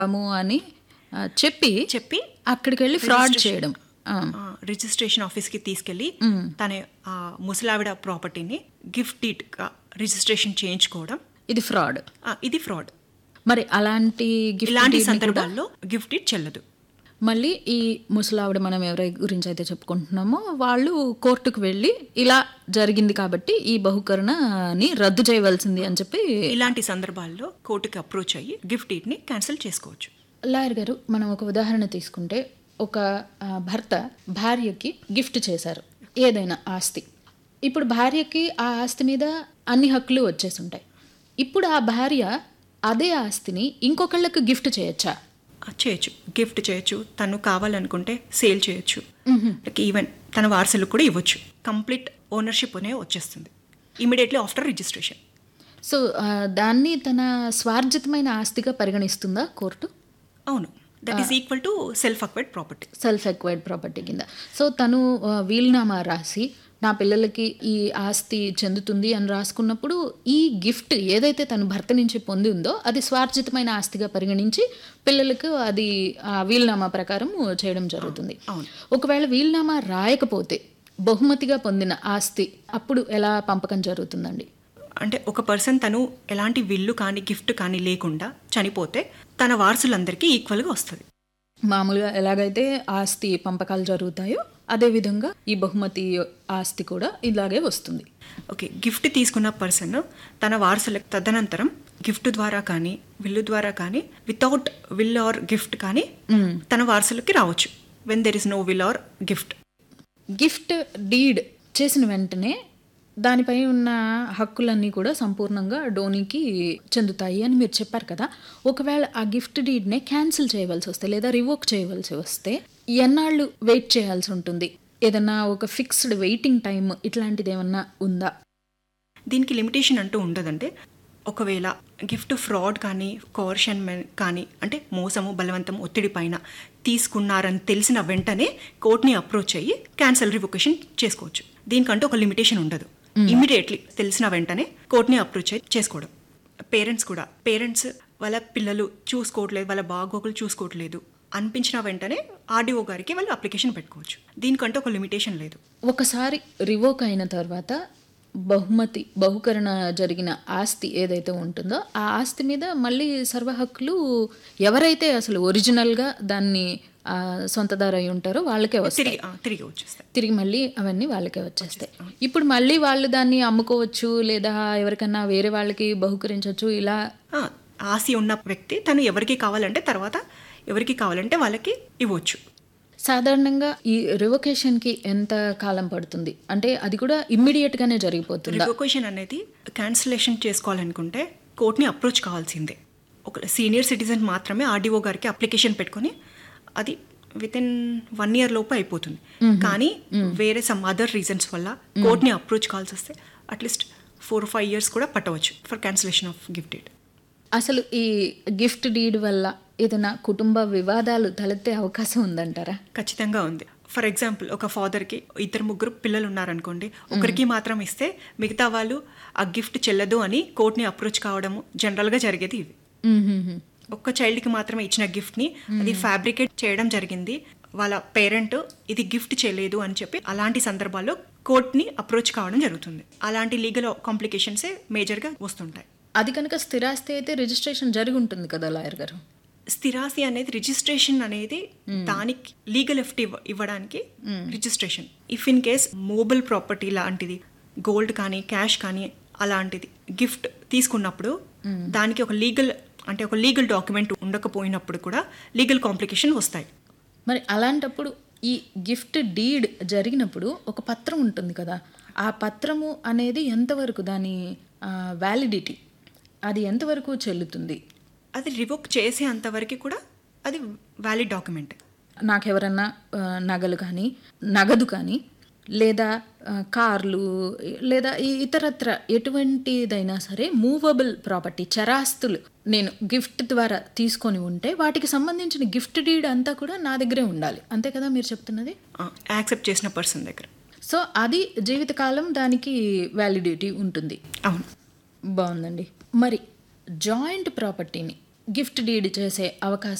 అము అని ఆ, చెప్పి చెప్పి అక్కడికి వెళ్ళి ఫ్రాడ్ చేయడం ఆ, ఆ, రిజిస్ట్రేషన్ ఆఫీస్కి తీసుకెళ్ళి తన ఆ ముసలావిడ ప్రాపర్టీని గిఫ్ట్ డీట్గా రిజిస్ట్రేషన్ చేయించుకోవడం ఇది ఫ్రాడ్ ఆ, ఇది ఫ్రాడ్ మరి అలాంటి గిఫ్ట్ ఇలాంటి డీడ్ని కూడా సందర్భాల్లో గిఫ్ట్ డీట్ చెల్లదు మళ్ళీ ఈ ముసలావిడ మనం ఎవరి గురించి అయితే చెప్పుకుంటున్నామో వాళ్ళు కోర్టుకు వెళ్ళి ఇలా జరిగింది కాబట్టి ఈ బహుకరణని రద్దు చేయవలసింది అని చెప్పి ఇలాంటి సందర్భాల్లో కోర్టుకి అప్రోచ్ అయ్యి గిఫ్ట్ డీట్ని క్యాన్సిల్ చేసుకోవచ్చు లాయర్ గారు మనం ఒక ఉదాహరణ తీసుకుంటే ఒక ఆ, భర్త భార్యకి గిఫ్ట్ చేశారు ఏదైనా ఆస్తి ఇప్పుడు భార్యకి ఆ ఆస్తి మీద అన్ని హక్కులు వచ్చేసి ఉంటాయి ఇప్పుడు ఆ భార్య అదే ఆస్తిని ఇంకొకళ్ళకి గిఫ్ట్ చేయొచ్చా ఆ, చేయొచ్చు గిఫ్ట్ చేయొచ్చు తను కావాలనుకుంటే సేల్ చేయొచ్చు ఈవెన్ తన వారసులకు కూడా ఇవ్వచ్చు కంప్లీట్ ఓనర్షిప్ అనే వచ్చేస్తుంది ఇమీడియట్లీ ఆఫ్టర్ రిజిస్ట్రేషన్ సో ఆ, దాన్ని తన స్వార్జితమైన ఆస్తిగా పరిగణిస్తుందా కోర్టు అవును that is equal to self acquired property self acquired property కింద సో తను ఆ, వీలునామా రాసి నా పిల్లలకి ఈ ఆస్తి చెందుతుంది అని రాసుకున్నప్పుడు ఈ గిఫ్ట్ ఏదైతే తను భర్త నుంచి పొంది ఉందో అది స్వార్జితమైన ఆస్తిగా పరిగణించి పిల్లలకు అది ఆ వీలునామా ప్రకారం చేయడం జరుగుతుంది అవును. ఒకవేళ వీలునామా రాయకపోతే బహుమతిగా పొందిన ఆస్తి అప్పుడు ఎలా పంపకం జరుగుతుందండి అంటే ఒక పర్సన్ తను ఎలాంటి విల్లు కానీ గిఫ్ట్ కానీ లేకుండా చనిపోతే తన వారసులందరికీ ఈక్వల్గా వస్తుంది మామూలుగా ఎలాగైతే ఆస్తి పంపకాలు జరుగుతాయో అదేవిధంగా ఈ బహుమతి ఆస్తి కూడా ఇలాగే వస్తుంది ఓకే గిఫ్ట్ తీసుకున్న పర్సన్ తన వారసులకు తదనంతరం గిఫ్ట్ ద్వారా కానీ విల్లు ద్వారా కానీ వితౌట్ విల్ ఆర్ గిఫ్ట్ కానీ తన వారసులకి రావచ్చు when there is no will or gift gift deed చేసిన వెంటనే దానిపై ఉన్న హక్కులన్నీ కూడా సంపూర్ణంగా డోనీకి చెందుతాయి అని మీరు చెప్పారు కదా ఒకవేళ ఆ గిఫ్ట్ డీడ్నే క్యాన్సిల్ చేయవలసి వస్తే లేదా రివోక్ చేయవలసి వస్తే ఎన్నాళ్ళు వెయిట్ చేయాల్సి ఉంటుంది ఏదన్నా ఒక ఫిక్స్డ్ వెయిటింగ్ టైం ఇట్లాంటిది ఏమన్నా ఉందా దీనికి లిమిటేషన్ అంటూ ఉండదంటే ఒకవేళ గిఫ్ట్ ఫ్రాడ్ కానీ కోర్షన్ కానీ అంటే మోసము బలవంతం ఒత్తిడి పైన తీసుకున్నారని తెలిసిన వెంటనే కోర్ట్ని అప్రోచ్ అయ్యి క్యాన్సల్ రివొకేషన్ చేసుకోవచ్చు దీనికంటూ ఒక లిమిటేషన్ ఉండదు ఇమీడియట్లీ తెలిసిన వెంటనే కోర్ట్ని అప్రోచ్ అయ్యి చేసుకోవడం పేరెంట్స్ కూడా పేరెంట్స్ వాళ్ళ పిల్లలు చూసుకోవట్లేదు వాళ్ళ బాగోగులు చూసుకోవట్లేదు అనిపించిన వెంటనే ఆర్డీఓ గారికి వాళ్ళు అప్లికేషన్ పెట్టుకోవచ్చు దీనికంటూ ఒక లిమిటేషన్ లేదు ఒకసారి రివోక్ అయిన తర్వాత బహుమతి బహుకరణ జరిగిన ఆస్తి ఏదైతే ఉంటుందో ఆ ఆస్తి మీద మళ్ళీ సర్వ హక్కులు ఎవరైతే అసలు ఒరిజినల్గా దాన్ని ఆ, సొంతదారు అయి ఉంటారో వాళ్ళకే వస్తాయి తిరిగి ఆ, తిరిగి వచ్చేస్తాయి తిరిగి మళ్ళీ అవన్నీ వాళ్ళకే వచ్చేస్తాయి ఇప్పుడు మళ్ళీ వాళ్ళు దాన్ని అమ్ముకోవచ్చు లేదా ఎవరికన్నా వేరే వాళ్ళకి బహుకరించవచ్చు ఇలా ఆ, ఆస్తి ఉన్న వ్యక్తి తను ఎవరికి కావాలంటే తర్వాత ఎవరికి కావాలంటే వాళ్ళకి ఇవ్వచ్చు సాధారణంగా ఈ రివొకేషన్కి ఎంత కాలం పడుతుంది అంటే అది కూడా immediate గానే జరిగిపోతుందా రివొకేషన్ అనేది క్యాన్సిలేషన్ చేసుకోవాలనుకుంటే కోర్ట్ని అప్రోచ్ కావాల్సిందే ఒక సీనియర్ సిటిజన్ మాత్రమే ఆర్డీఓ గారికి అప్లికేషన్ పెట్టుకొని అది విత్ ఇన్ వన్ ఇయర్ లోపు అయిపోతుంది కానీ వేరే సమ్ అదర్ రీజన్స్ వల్ల కోర్ట్ని అప్రోచ్ కావాల్సి వస్తే అట్లీస్ట్ ఫోర్ ఫైవ్ ఇయర్స్ కూడా పట్టవచ్చు for cancellation of gift deed అసలు ఈ గిఫ్ట్ డీడ్ వల్ల ఏదైనా కుటుంబ వివాదాలు తలెత్తే అవకాశం ఉందంటారా ఖచ్చితంగా ఉంది ఫర్ ఎగ్జాంపుల్ ఒక ఫాదర్కి ఇద్దరు ముగ్గురు పిల్లలు ఉన్నారనుకోండి ఒకరికి మాత్రం ఇస్తే మిగతా వాళ్ళు ఆ గిఫ్ట్ చెల్లదు అని కోర్ట్ని అప్రోచ్ కావడము జనరల్గా జరిగేది ఇవి మ్మ్హ్మ్. ఒక్క చైల్డ్కి మాత్రమే ఇచ్చిన గిఫ్ట్ని అది ఫ్యాబ్రికేట్ చేయడం జరిగింది వాళ్ళ పేరెంట్ ఇది గిఫ్ట్ చేయలేదు అని చెప్పి అలాంటి సందర్భాల్లో కోర్ట్ని అప్రోచ్ కావడం జరుగుతుంది అలాంటి లీగల్ కాంప్లికేషన్సే మేజర్గా వస్తుంటాయి అది కనుక స్థిరాస్తి అయితే రిజిస్ట్రేషన్ జరిగి ఉంటుంది కదా లాయర్ గారు స్థిరాస్తి అనేది రిజిస్ట్రేషన్ అనేది దానికి లీగల్ ఎఫ్ట్ ఇవ్వ ఇవ్వడానికి registration if in case movable property లాంటిది గోల్డ్ కానీ క్యాష్ కానీ అలాంటిది గిఫ్ట్ తీసుకున్నప్పుడు దానికి ఒక లీగల్ అంటే ఒక లీగల్ డాక్యుమెంట్ ఉండకపోయినప్పుడు కూడా లీగల్ కాంప్లికేషన్ వస్తాయి మరి అలాంటప్పుడు ఈ గిఫ్ట్ డీడ్ జరిగినప్పుడు ఒక పత్రం ఉంటుంది కదా ఆ పత్రము అనేది ఎంతవరకు దాని వ్యాలిడిటీ అది ఎంతవరకు చెల్లుతుంది అది రివోక్ చేసే అంతవరకు కూడా అది వ్యాలిడ్ డాక్యుమెంట్ నాకెవరన్నా ఆ, నగలు కానీ నగదు కానీ లేదా ఆ, కార్లు లేదా ఈ ఇతరత్ర ఎటువంటిదైనా సరే మూవబుల్ ప్రాపర్టీ చరాస్తులు నేను గిఫ్ట్ ద్వారా తీసుకొని ఉంటే వాటికి సంబంధించిన గిఫ్ట్ డీడ్ అంతా కూడా నా దగ్గరే ఉండాలి అంతే కదా మీరు చెప్తున్నది యాక్సెప్ట్ చేసిన పర్సన్ దగ్గర సో అది జీవితకాలం దానికి వ్యాలిడిటీ ఉంటుంది అవును బాగుందండి మరి జాయింట్ ప్రాపర్టీని గిఫ్ట్ డీడ్ చేసే అవకాశం